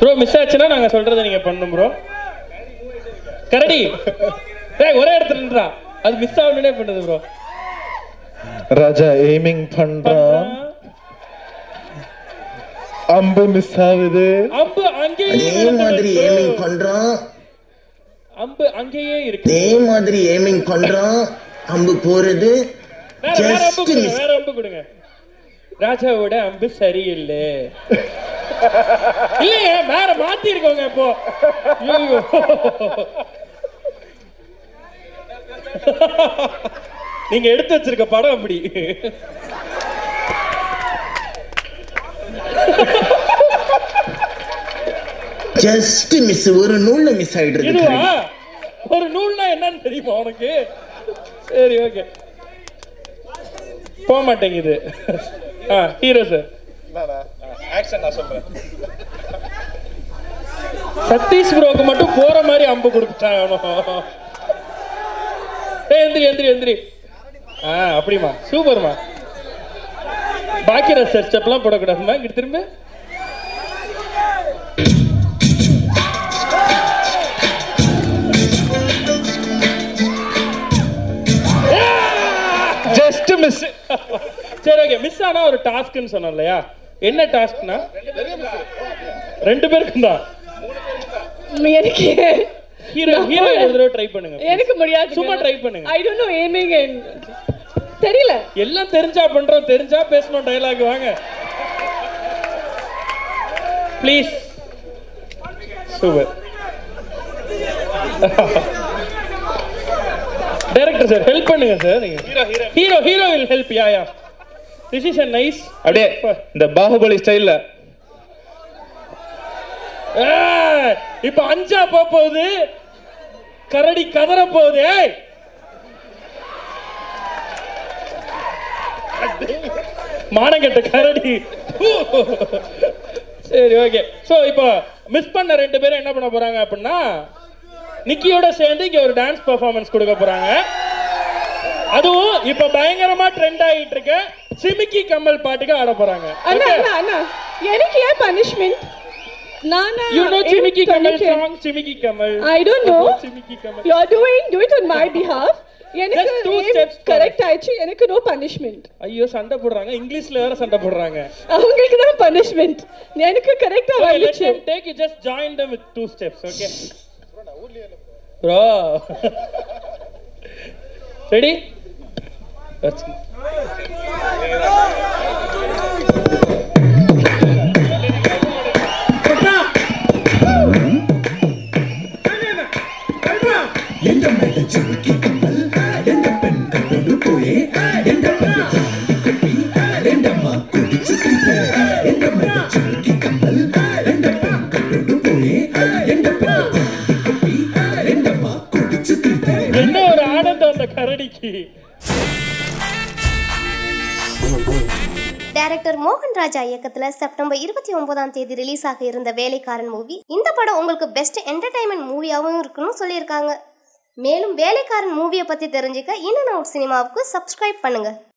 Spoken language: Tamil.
ப்ரோ மிஸ் ஆச்சுன்னா நாங்க சொல்றதை நீங்க பண்ணும் ப்ரோ கரடி டேய் ஒரே இடத்துல நின்றா அது மிஸ் ஆகணும்னே பண்ணுது ப்ரோ ராஜா எய்மிங் பண்றான் அம்பு மிஸ் ஆகுது அம்பு அங்கேயே அதே மாதிரி ஏமிங் பண்றான் அம்பு அங்கேயே இருக்கு அதே மாதிரி ஏமிங் பண்றான் அம்பு போறது வேற வேற அம்பு ஜஸ்ட் கொடுங்க மிஸ் வேற அம்பு கொடுங்க ராஜாவோட அம்பு சரியில்லை இல்லைங்க வேற மாத்தி இருக்கோங்க இப்போ ஐயோ. நீங்க எடுத்து வச்சிருக்க படம் அப்படி ஜஸ்ட் மிஸ் ஒரு நூல்ல மிஸ் ஆயிடுறது இதுவா ஒரு நூல்னா என்னன்னு தெரியுமா உனக்கு சரி ஓகே போக மாட்டேங்குது ஆ ஹீரோ சார் ஆக்ஷன் நான் சொல்றேன் சதீஷ் ப்ரோக்கு மட்டும் போற மாதிரி அம்பு கொடுத்துட்டாங்க ஏய் எந்திரி எந்திரி எந்திரி ஆ அப்படிமா சூப்பர்மா பாக்கியராஜ் சார் ஸ்டெப்லாம் போடக்கூடாதுமா இங்கிட்டு திரும்ப ஜஸ்ட் மிஸ் சரி ஓகே மிஸ் ஆனா ஒரு டாஸ்க்னு சொன்னோம் இல்லையா என்ன டாஸ்க்னா ரெண்டு பேருக்கும் தான் எனக்கு ஹீரோ ஹீரோ ஒரு தடவை ட்ரை பண்ணுங்க எனக்கு முடியாது சும்மா try பண்ணுங்க. I don't know aiming and தெரியல எல்லாம் தெரிஞ்சா பண்றோம் தெரிஞ்சா பேசணும் டயலாக் வாங்க please super director sir help பண்ணுங்க சார் நீங்க hero hero will help yeah yeah this is a nice அப்படியே இந்த பாகுபலி ஸ்டைல்ல இப்ப அஞ்சா போக போகுது கரடி கதற போகுது ஏய் மானங்கெட்ட கரடி சரி ஓகே சோ இப்போ மிஸ் பண்ண ரெண்டு பேரும் என்ன பண்ண போறாங்க அப்படின்னா நிக்கியோட சேர்ந்து இங்க ஒரு டான்ஸ் பெர்ஃபார்மன்ஸ் கொடுக்க போறாங்க அதுவும் இப்ப பயங்கரமா ட்ரெண்ட் ஆகிட்டு இருக்க சிமிக்கி கம்மல் பாட்டுக்கு ஆட போறாங்க அண்ணா Okay? அண்ணா அண்ணா எனக்கு ஏன் பனிஷ்மெண்ட் நானா You know Chimiki Kamal பண்ணிட்டேன். song, Chimiki Kamal. I don't know. Chimiki Kamal. You are doing do it on my behalf. எனக்கு Just two steps forward. Correct ஆயிடுச்சு எனக்கு நோ பனிஷ்மெண்ட் ஐயோ சண்டை போடுறாங்க இங்கிலீஷ்ல வேற சண்டை போடுறாங்க அவங்களுக்கு தான் பனிஷ்மெண்ட் எனக்கு கரெக்டா Okay, let வந்துச்சு them take you just join them with two steps, okay? Bro. Ready? Let's எந்த மேல சிமிக்கி கம்மல் எந்த பெண் கண்டோடு போயே எந்த பெண்ணு தாண்டி கட்டி எந்தம்மா குடிச்சு தீர்த்த எந்த மேல சிமிக்கி கம்மல் எந்த பெண் கண்டோடு போயே எந்த பெண்ணு தாண்டி கட்டி எந்தம்மா குடிச்சு தீர்த்த என்ன ஒரு ஆனந்தம் அந்த கரடிக்கு டைரக்டர் மோகன் ராஜா இயக்கத்துல செப்டம்பர் இருபத்தி ஒன்பதாம் தேதி ரிலீஸ் ஆக இருந்த வேலைக்காரன் மூவி இந்த படம் உங்களுக்கு பெஸ்ட் என்டர்டைன்மெண்ட் மூவியாகவும் இருக்குன்னு சொல்லியிருக்காங்க மேலும் வேலைக்காரன் மூவியை பத்தி தெரிஞ்சுக்க இன்னும் அவுட் சினிமாவுக்கு சப்ஸ்கிரைப் பண்ணுங்க